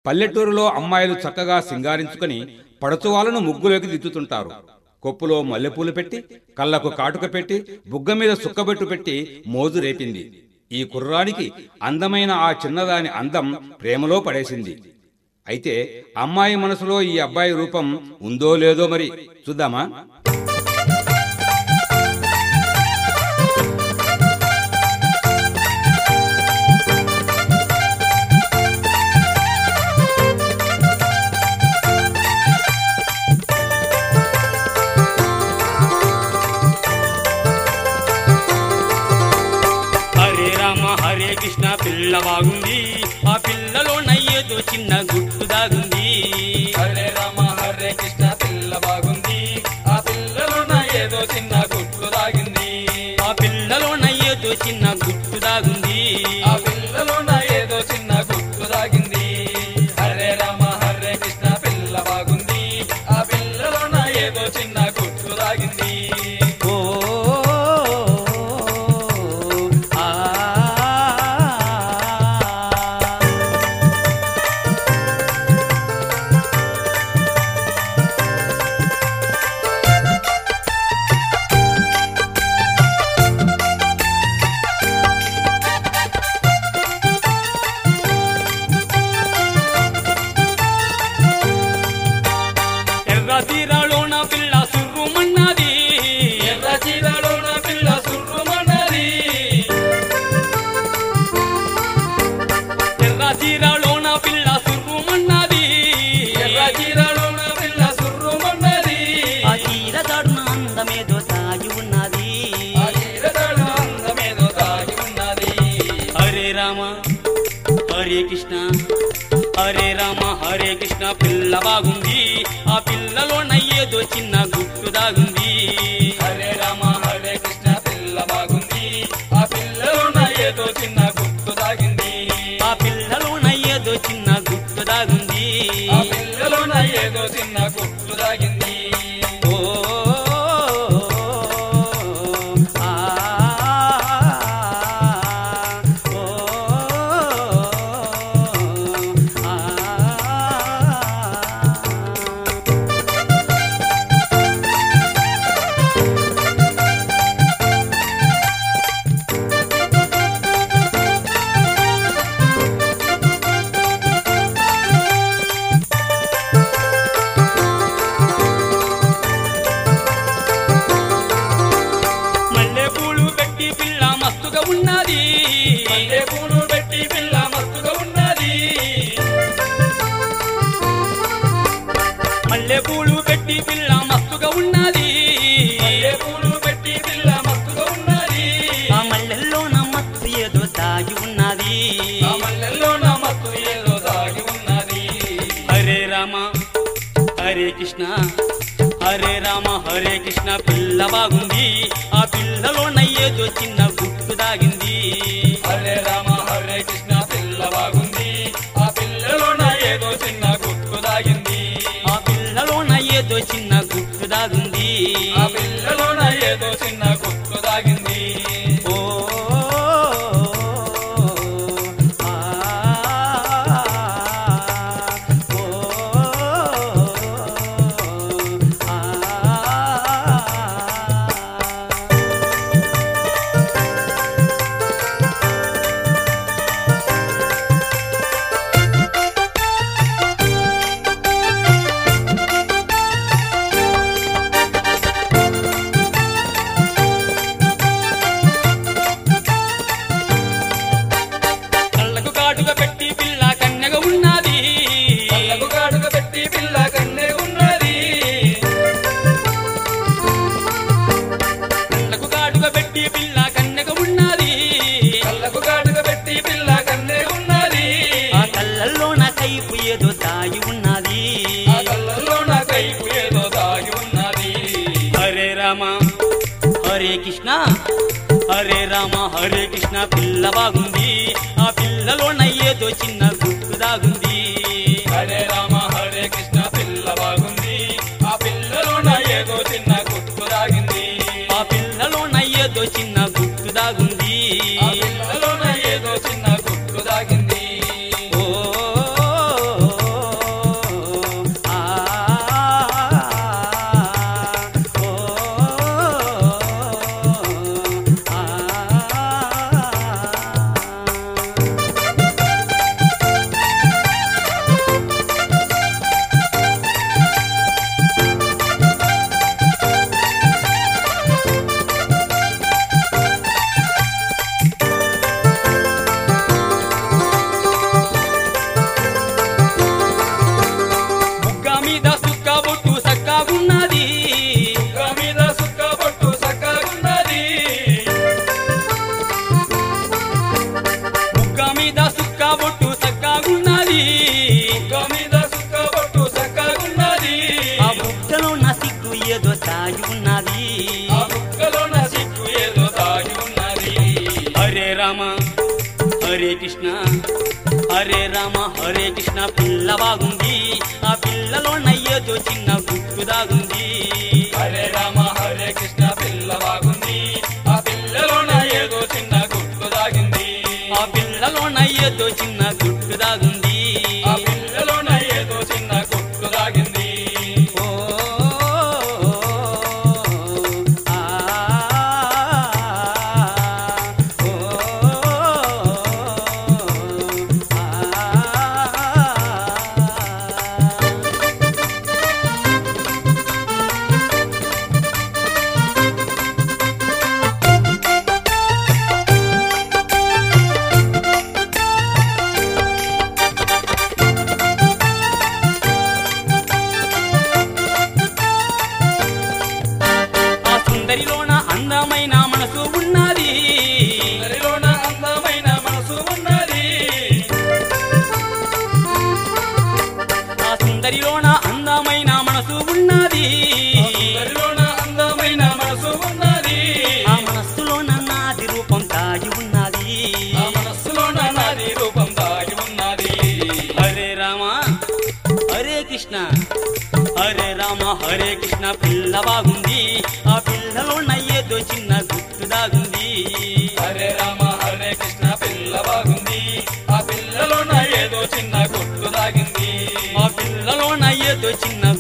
పల్లెటూరులో అమ్మాయిలు చక్కగా సింగారించుకొని పడచువాలను ముగ్గులోకి దిద్దుతుంటారు కొప్పులో మల్లెపూలు పెట్టి కళ్ళకు కాటుక పెట్టి బుగ్గ మీద సుక్కబెట్టు పెట్టి మోజు రేపింది ఈ కుర్రానికి అందమైన ఆ చిన్నదాని అందం ప్రేమలో పడేసింది అయితే అమ్మాయి మనసులో ఈ అబ్బాయి రూపం ఉందో లేదో మరి చూద్దామా హరే రామ హరే కృష్ణ పిల్ల బాగుంది ఆ పిల్లలో నయ్యేదో చిన్న గుట్టు దాగుంది హరే రామ హరే కృష్ణ పిల్ల బాగుంది ఆ పిల్లలో నా ఏదో చిన్న గుట్లు దాగింది ఆ పిల్లలో నయ్యేదో చిన్న గుట్టు దాగుంది ఆ పిల్లలో నా ఏదో చిన్న గుట్లు దాగింది హరే రామ హరే కృష్ణ పిల్ల బాగుంది ఆ పిల్లలో నా ఏదో చిన్న గుట్లు దాగింది ఓ ఆ ఎర్ర తీరాలోన పిల్ల సుర్రుమన్నది ఎర్ర చీరలో నా పిల్ల సుర్రుమన్నది ఎర్ర తీరాలోన పిల్ల సుర్రుమన్నది ఎర్ర చీరలో నా పిల్ల సుర్రుమన్నది ఆ తీర దాడున అందమేదో తాగి ఉన్నది ఆ చీరలో అందమేదో దాగి ఉన్నది హరే రామ హరే కృష్ణ హరే రామ హరే కృష్ణ పిల్ల బాగుంది ఆ పిల్లలో నయ్యేదో చిన్న గుట్టు దాగుంది హరే రామ హరే కృష్ణ పిల్ల బాగుంది ఆ పిల్లలో నా ఏదో చిన్న గుర్తు దాగింది ఆ పిల్లలో నయ్యేదో చిన్న గుట్టు దాగుంది ఆ పిల్లలో నా ఏదో చిన్న గుర్తు దాగింది ఓ ఆ ఓ ఆ మల్లె పూలు పెట్టి పిల్ల మస్తుగా ఉన్నది మల్లె పూలు పెట్టి పిల్ల మస్తుగా ఉన్నది మల్లె పూలు పెట్టి పిల్ల మస్తుగా ఉన్నది మల్లె పూలు పెట్టి పిల్ల మస్తుగా ఉన్నది ఆ మల్లెల్లో నా మత్తు ఏదో దాగి ఉన్నది ఆ మల్లెల్లో నా మత్తు ఏదో దాగి ఉన్నది హరే రామ హరే కృష్ణ హరే రామ హరే కృష్ణ పిల్ల బాగుంది ఆ పిల్లలో నయ్యేదో చిన్న గుట్టు దాగింది హరే రామ హరే కృష్ణ పిల్ల బాగుంది ఆ పిల్లలో నా ఏదో చిన్న గుర్తు దాగింది ఆ పిల్లలో నయ్యేదో చిన్న గుట్టు దాగుంది ఆ పిల్లలో నా ఏదో చిన్న గుర్తు దాగింది ఓ ఆ ఓ ఆ కళ్ళకు కాటుగా పెట్టి పిల్ల కన్నెగా ఉన్నది కళ్ళకు కాటుక పెట్టి పిల్ల కన్నే ఉన్నది కళ్ళకు కాటుగా పెట్టి పిల్ల కన్నెగా ఉన్నది కళ్ళకు కాటుక పెట్టి పిల్ల కన్నే ఉన్నది ఆ కళ్ళల్లో నా కైపు ఏదో దాగి ఉన్నది ఆ కళ్ళల్లో నా కైపు ఏదో దాగి ఉన్నది హరే రామ హరే కృష్ణ హరే రామ హరే కృష్ణ పిల్ల బాగుంది ఆ పిల్లలో నయ్యేదో చిన్న గుట్టు దాగుంది హరే రామ హరే కృష్ణ పిల్ల బాగుంది ఆ పిల్లలో నా ఏదో చిన్న గుర్తు దాగింది ఆ పిల్లలో నయ్యేదో చిన్న గుట్టు దాగుంది ఆ పిల్లలో నా ఏదో చిన్న గుర్తు దాగింది ఓ కృష్ణ పిల్ల బాగుంది ఆ పిల్లలో నయ్యేదో చిన్న గుట్టు దాగుంది హరే రామ హరే కృష్ణ పిల్ల బాగుంది ఆ పిల్లలోన ఏదో చిన్న గుట్టు దాగింది ఆ పిల్లలో నయ్యేదో చిన్న గుట్టు దాగుంది ఆ పిల్లలోన ఏదో చిన్న గుట్టు దాగింది ఓ ఆ ఓ ఆ ఆ సుందరిలోన అందమైన మనసు ఉన్నది అందరిలోన అందమైన మనసు ఉన్నది ఆ సుందరిలోన అందమైన మనసు ఉన్నది అందరిలోన అందమైన మనసు ఉన్నది ఆ మనస్సులోన నాది రూపం దాగి ఉన్నది ఆ మనస్సులోన నాది రూపం దాగి ఉన్నది హరే రామ హరే కృష్ణ హరే రామ హరే కృష్ణ పిల్ల బాగుంది ఆ పిల్లలో నయ్యేదో చిన్న గుట్టు దాగుంది హరే రామ హరే కృష్ణ పిల్ల బాగుంది ఆ పిల్లలోన ఏదో చిన్న గుట్టు దాగింది ఆ పిల్లలో నయ్యేదో చిన్న